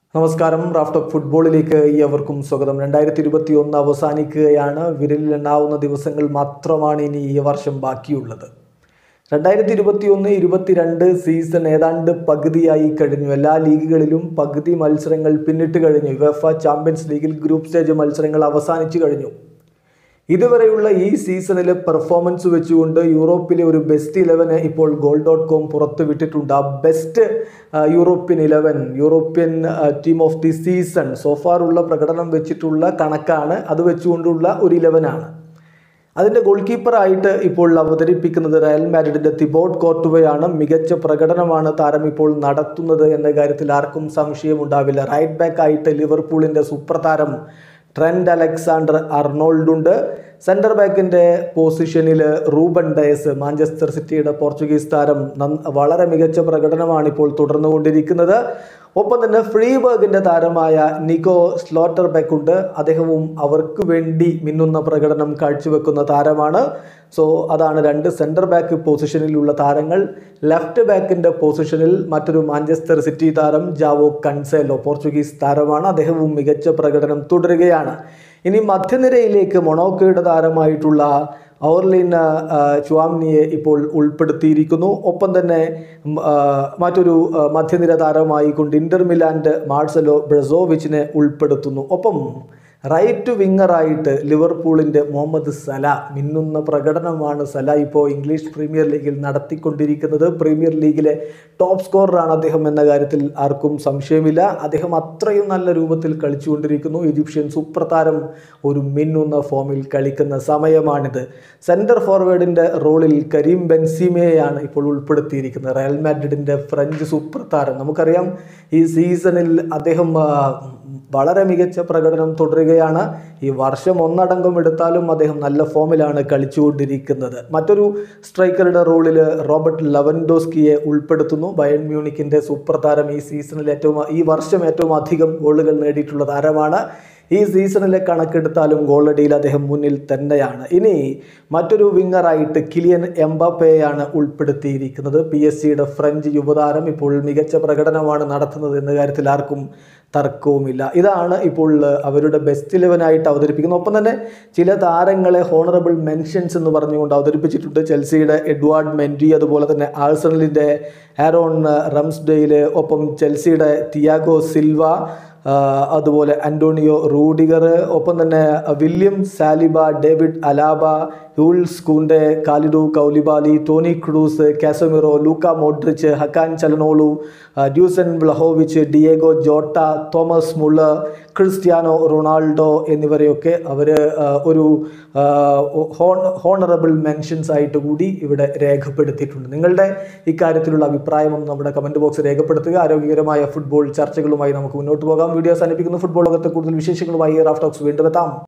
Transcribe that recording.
നമസ്കാരം raft of ഫുട്ബോളിലേക്ക് ഏവർക്കും സ്വാഗതം രണ്ടായിരത്തി ഇരുപത്തി ഒന്ന് അവസാനിക്കുകയാണ് വിരലിലെണ്ണാവുന്ന ദിവസങ്ങൾ മാത്രമാണ് ഇനി ഈ വർഷം ബാക്കിയുള്ളത് രണ്ടായിരത്തി ഇരുപത്തി ഒന്ന് ഇരുപത്തിരണ്ട് സീസൺ ഏതാണ്ട് പകുതിയായി കഴിഞ്ഞു എല്ലാ ലീഗുകളിലും പകുതി മത്സരങ്ങൾ പിന്നിട്ട് കഴിഞ്ഞു വെഫ ചാമ്പ്യൻസ് ലീഗിൽ ഗ്രൂപ്പ് സ്റ്റേജ് മത്സരങ്ങൾ അവസാനിച്ചു കഴിഞ്ഞു ഇതുവരെയുള്ള ഈ സീസണിലെ പെർഫോമൻസ് വെച്ചുകൊണ്ട് യൂറോപ്പിലെ ഒരു ബെസ്റ്റ് ഇലവന് ഇപ്പോൾ ഗോൾ ഡോട്ട് കോം പുറത്തു വിട്ടിട്ടുണ്ട് ആ best European eleven European team of the season so far ഉള്ള പ്രകടനം വെച്ചിട്ടുള്ള കണക്കാണ് അത് വെച്ചുകൊണ്ടുള്ള ഒരു ഇലവനാണ് അതിൻ്റെ ഗോൾ കീപ്പറായിട്ട് ഇപ്പോൾ അവതരിപ്പിക്കുന്നത് റയൽ മാഡ്രിഡിൻ്റെ തിബോട്ട് കോർട്ടുവയാണ് മികച്ച പ്രകടനമാണ് താരം ഇപ്പോൾ നടത്തുന്നത് എന്ന കാര്യത്തിൽ ആർക്കും സംശയമുണ്ടാവില്ല റൈറ്റ് ബാക്ക് ആയിട്ട് ലിവർപൂളിൻ്റെ സുപ്രതാരം ട്രെൻഡ് അലക്സാണ്ടർ അർണോൾഡ് ഉണ്ട് സെൻറ്റർ ബാക്കിൻ്റെ പൊസിഷനിൽ റൂബൻ ഡയസ് മാഞ്ചസ്റ്റർ സിറ്റിയുടെ പോർച്ചുഗീസ് താരം നന്ന- വളരെ മികച്ച പ്രകടനമാണ് ഇപ്പോൾ തുടർന്നുകൊണ്ടിരിക്കുന്നത് ഒപ്പം തന്നെ ഫ്രീബർഗിൻ്റെ താരമായ നിക്കോ സ്ലോട്ടർ ബെക്ക് ഉണ്ട് അദ്ദേഹവും അവർക്ക് വേണ്ടി മിന്നുന്ന പ്രകടനം കാഴ്ചവെക്കുന്ന താരമാണ് സോ അതാണ് രണ്ട് സെൻറ്റർ ബാക്ക് പൊസിഷനിലുള്ള താരങ്ങൾ ലെഫ്റ്റ് ബാക്കിൻ്റെ പൊസിഷനിൽ മറ്റൊരു മാഞ്ചസ്റ്റർ സിറ്റി താരം ജാവോ കൺസേലോ പോർച്ചുഗീസ് താരമാണ് അദ്ദേഹവും മികച്ച പ്രകടനം തുടരുകയാണ് ഇനി മധ്യനിരയിലേക്ക് മൊണോക്കോയുടെ താരമായിട്ടുള്ള ഓർലിൻ ചുവാംനിയെ ഇപ്പോൾ ഉൾപ്പെടുത്തിയിരിക്കുന്നു ഒപ്പം തന്നെ ഉം, ആ, മറ്റൊരു ആ, മധ്യനിര താരമായിക്കൊണ്ട് ഇന്റർ മിലാൻഡ് മാർസലോ ബ്രസോവിച്ചിനെ ഉൾപ്പെടുത്തുന്നു ഒപ്പം റൈറ്റ് വിങ്ങറായിട്ട് ലിവർപൂളിൻ്റെ മുഹമ്മദ് സല മിന്നുന്ന പ്രകടനമാണ് സല ഇപ്പോൾ ഇംഗ്ലീഷ് പ്രീമിയർ ലീഗിൽ നടത്തിക്കൊണ്ടിരിക്കുന്നത് പ്രീമിയർ ലീഗിലെ ടോപ്പ് സ്കോററാണ് അദ്ദേഹം എന്ന കാര്യത്തിൽ ആർക്കും സംശയമില്ല അദ്ദേഹം അത്രയും നല്ല രൂപത്തിൽ കളിച്ചുകൊണ്ടിരിക്കുന്നു ഈജിപ്ഷ്യൻ സൂപ്പർ താരം ഒരു മിന്നുന്ന ഫോമിൽ കളിക്കുന്ന സമയമാണിത് സെൻറ്റർ ഫോർവേഡിൻ്റെ റോളിൽ കരീം ബെൻസിമയെയാണ് ഇപ്പോൾ ഉൾപ്പെടുത്തിയിരിക്കുന്നത് റയൽ മാഡ്രിഡിൻ്റെ ഫ്രഞ്ച് സൂപ്പർ താരം നമുക്കറിയാം ഈ സീസണിൽ അദ്ദേഹം ആ, വളരെ മികച്ച പ്രകടനം തുടരുകയാണ് ഈ വർഷം ഒന്നടങ്കം എടുത്താലും അദ്ദേഹം നല്ല ഫോമിലാണ് കളിച്ചുകൊണ്ടിരിക്കുന്നത് മറ്റൊരു സ്ട്രൈക്കറുടെ റോളിൽ റോബർട്ട് ലവൻഡോസ്കിയെ ഉൾപ്പെടുത്തുന്നു ബയൺ മ്യൂണിക്കിൻ്റെ സൂപ്പർ താരം ഈ സീസണിൽ ഏറ്റവും ഈ വർഷം ഏറ്റവും അധികം ഗോളുകൾ നേടിയിട്ടുള്ള താരമാണ് ഈ സീസണിലെ കണക്കെടുത്താലും ഗോളടിയിൽ അദ്ദേഹം മുന്നിൽ തന്നെയാണ് ഇനി മറ്റൊരു വിങ്ങറായിട്ട് കിലിയൻ എംബാപ്പയെയാണ് ഉൾപ്പെടുത്തിയിരിക്കുന്നത് പി എസ് സിയുടെ ഫ്രഞ്ച് യുവതാരം ഇപ്പോൾ മികച്ച പ്രകടനമാണ് നടത്തുന്നത് എന്ന കാര്യത്തിൽ ആർക്കും തർക്കവുമില്ല ഇതാണ് ഇപ്പോൾ അവരുടെ ബെസ്റ്റ് ഇലവനായിട്ട് അവതരിപ്പിക്കുന്നത് ഒപ്പം തന്നെ ചില താരങ്ങളെ ഹോണറബിൾ മെൻഷൻസ് എന്ന് പറഞ്ഞുകൊണ്ട് അവതരിപ്പിച്ചിട്ടുണ്ട് ചെൽസിയുടെ എഡ്വാർഡ് മെൻഡി അതുപോലെ തന്നെ ആഴ്സണലിൻ്റെ ആരോൺ റംസ്ഡെയില് ഒപ്പം ചെൽസിയുടെ തിയാഗോ സിൽവ ആ, അതുപോലെ അന്റോണിയോ റൂഡിഗർ ഒപ്പം തന്നെ William Saliba David Alaba Jules Kounde Kalidou Koulibaly Toni Kroos Casemiro Luka Modric Hakan Calhanoglu ആ, Dusan Vlahovic Diogo Jota Thomas Muller Cristiano Ronaldo എന്നിവരെയൊക്കെ അവർ ഒരു ആ, ഹോൺ ഹോണറബിൾ മെൻഷൻസ് ആയിട്ട് കൂടി ഇവിടെ രേഖപ്പെടുത്തിയിട്ടുണ്ട് നിങ്ങളുടെ ഇക്കാര്യത്തിലുള്ള അഭിപ്രായം ഒന്ന് നമ്മുടെ കമൻറ്റ് ബോക്സ് രേഖപ്പെടുത്തുക ആരോഗ്യകരമായ ഫുട്ബോൾ ചർച്ചകളുമായി നമുക്ക് മുന്നോട്ട് പോകാം വീഡിയോ അവസാനിപ്പിക്കുന്നു ഫുട്ബോൾ ലോകത്തെ കൂടുതൽ വിശേഷങ്ങളുമായി റാഫ് ടോക്സ് വീണ്ടും എത്താം